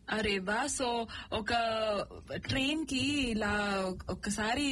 అరే వా సో ఒక ట్రైన్ కి ఇలా ఒక్కసారి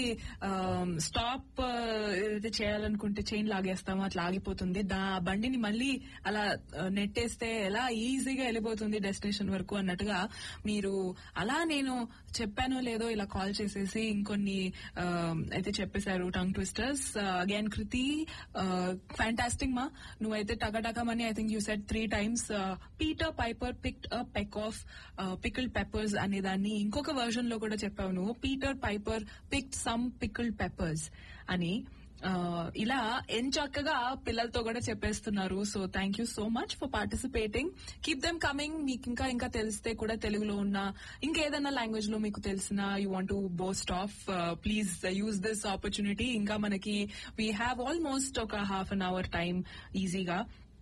స్టాప్ ఏదైతే చేయాలనుకుంటే చైన్ లాగేస్తామో అట్లా ఆగిపోతుంది దా బండిని మళ్ళీ అలా ఆ, నెట్టేస్తే ఎలా ఈజీగా వెళ్ళిపోతుంది డెస్టినేషన్ వరకు అన్నట్టుగా మీరు అలా నేను చెప్పానో లేదో ఇలా కాల్ చేసేసి ఇంకొన్ని ఆ, అయితే చెప్పేశారు tongue twisters again Kriti fantastic మా నువ్వైతే టకటకమని I think you said three times Peter Piper picked a peck of pickled peppers అనే దాన్ని ఇంకొక వర్జన్ లో కూడా చెప్పావు నువ్వు Peter Piper picked some pickled peppers అని ఆ, ఇలా ఎంచక్కగా పిల్లలతో కూడా చెప్పేస్తున్నారు so thank you so much for participating keep them coming మీకు ఇంకా ఇంకా తెలిస్తే కూడా తెలుగులో ఉన్న ఇంకేదైనా లాంగ్వేజ్ లో మీకు తెలిసిన you want to boast of please use this opportunity ఇంకా మనకి వీ హ్యావ్ ఆల్మోస్ట్ ఒక హాఫ్ అన్ అవర్ టైం ఈజీగా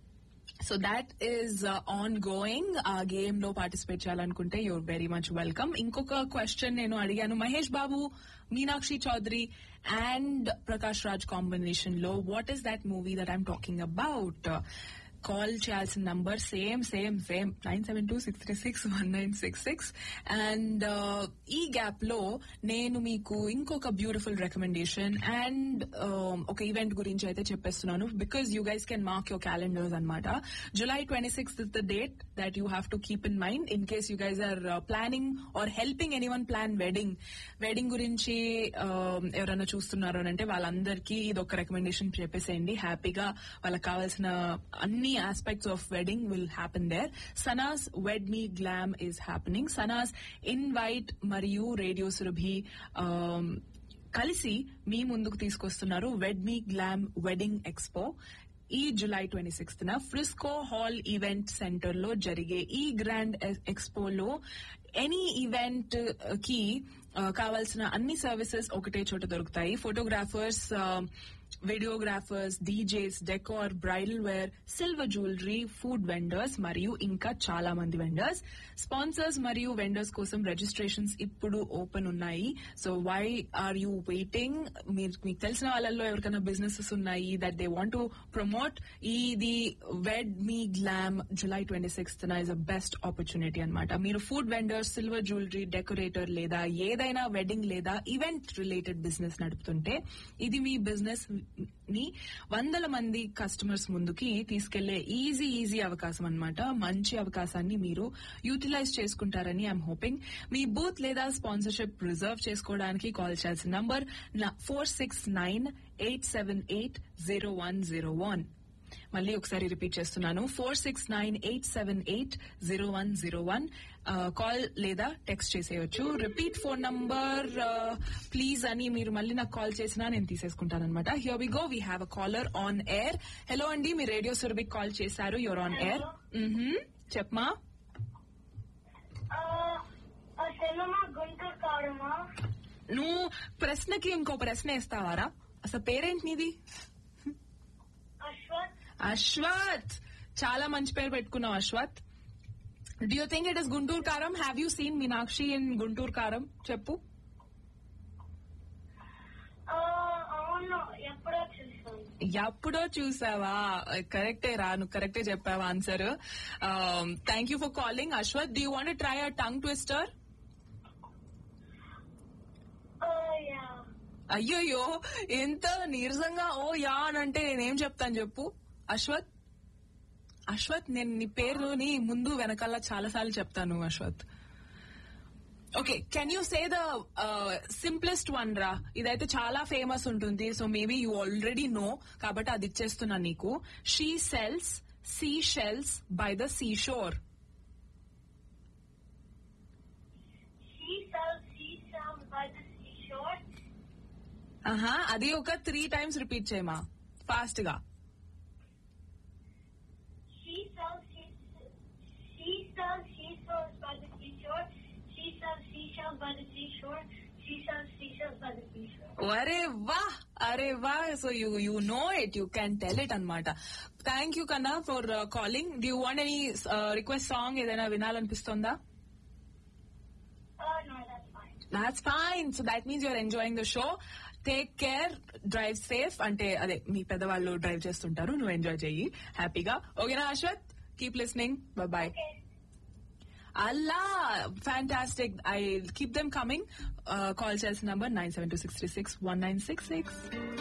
so that is ongoing ఆ గేమ్ లో పార్టిసిపేట్ చేయాలనుకుంటే యూర్ వెరీ మచ్ వెల్కమ్ ఇంకొక క్వశ్చన్ నేను అడిగాను మహేష్ బాబు మీనాక్షి చౌదరి అండ్ ప్రకాష్ రాజ్ కాంబినేషన్ లో what is that movie that I'm talking about call చేయాల్సిన number same same same nine seven two six three six one nine six six and ఈ gap లో నేను మీకు ఇంకొక బ్యూటిఫుల్ రికమెండేషన్ అండ్ ఒక ఈవెంట్ గురించి అయితే చెప్పేస్తున్నాను because you guys can mark your calendars అనమాట July twenty sixth is the date that you have to keep in mind in case you guys are planning or helping any one plan wedding wedding గురించి um, ఎవరైనా చూస్తున్నారు అని అంటే వాళ్ళందరికీ ఇది ఒక recommendation చెప్పేసేయండి హ్యాపీగా వాళ్ళకి కావాల్సిన అన్ని aspects of wedding will happen there Sana's wed me glam is happening Sana's invite మరియు రేడియో సురభి um, కలిసి మీ ముందుకు తీసుకొస్తున్నారు wed me glam wedding expo ఈ జులై ట్వంటీ సిక్స్త్ న ఫ్రిస్కో హాల్ ఈవెంట్ సెంటర్ లో జరిగే ఈ గ్రాండ్ ఎక్స్పోలో ఎనీ ఈవెంట్ కి ఆ, కావాల్సిన అన్ని సర్వీసెస్ ఒకటే చోట దొరుకుతాయి photographers videographers DJs decor bridal wear silver jewellery food vendors మరియు ఇంకా చాలా మంది వెండర్స్ స్పాన్సర్స్ మరియు వెండర్స్ కోసం రిజిస్ట్రేషన్స్ ఇప్పుడు ఓపెన్ ఉన్నాయి so why are you waiting మీరు మీకు తెలిసిన వాళ్ళల్లో ఎవరికైనా బిజినెసెస్ ఉన్నాయి that they want to promote ఇది wed me glam July twenty sixth is a best opportunity అనమాట మీరు food vendors silver jewellery decorator లేదా ఏదైనా వెడ్డింగ్ లేదా ఈవెంట్ రిలేటెడ్ బిజినెస్ నడుపుతుంటే ఇది మీ బిజినెస్ ని వందల మంది కస్టమర్స్ ముందుకి తీసుకెళ్లే ఈజీ ఈజీ అవకాశం అన్నమాట మంచి అవకాశాన్ని మీరు యూటిలైజ్ చేసుకుంటారని ఐఎమ్ హోపింగ్ మీ బూత్ లేదా స్పాన్సర్షిప్ రిజర్వ్ చేసుకోవడానికి కాల్ చేయాల్సిన number four six nine eight seven eight zero one zero one మళ్ళీ ఒకసారి రిపీట్ చేస్తున్నాను four six nine eight seven eight zero one zero one call లేదా టెక్స్ట్ చేసేయచ్చు రిపీట్ ఫోన్ నంబర్ ప్లీజ్ అని మీరు మళ్ళీ నాకు కాల్ చేసినా నేను తీసేసుకుంటాను అనమాట here we go we have a caller on air hello అండి మీరు రేడియో సురభికి కాల్ చేశారు యువర్ ఆన్ ఎయిర్ చెప్పమా సినిమా గుంటూరు కావడమా నువ్వు ప్రశ్నకి ఇంకో ప్రశ్న ఇస్తావారా అసలు పేరేంటి నీది అశ్వత్ అశ్వత్ చాలా మంచి పేరు పెట్టుకున్నావు Ashwath do you think it is Guntur Kaaram have you seen Meenakshi in Guntur Kaaram చెప్పు ఆ, అవును ఎప్పుడో చూసాను ఎప్పుడో చూసావా కరెక్టే రా నువ్వు కరెక్టే చెప్పావా answer thank you for calling Ashwath do want try a tongue twister oh yeah అయ్యోయ్యో ఎంత నీరసంగా ఓ యా అని అంటే నేనేం చెప్తాను చెప్పు అశ్వత్ అశ్వత్ నేను నీ పేరుని ముందు వెనకాల చాలా సార్లు చెప్తాను Ashwath okay can you say the simplest one రా ఇదైతే చాలా ఫేమస్ ఉంటుంది so maybe you already know కాబట్టి అది ఇచ్చేస్తున్నా నీకు she sells sea shells by the sea shore She sells seashells by the seashore. ఆహా అది ఒక త్రీ టైమ్స్ రిపీట్ చేయమా ఫాస్ట్ గా She sells she, she sells seashells by the seashore. She sells seashells by the seashore. She sells seashells by the seashore. అరే వా అరే వా so you you know it you can tell it అనమాట thank you కన్నా for calling do want any request song ఏదైనా వినాలనిపిస్తుందా Oh no, that's fine. That's fine so that means you are enjoying the show take care drive safe అంటే అదే మీ పెద్దవాళ్ళు drive చేస్తుంటారు నువ్వు enjoy చెయ్యి హ్యాపీగా ఓకేనా Ashwath keep listening bye Okay. అలా fantastic I keep them coming call చేయాల్సిన number nine seven two six three six one nine six six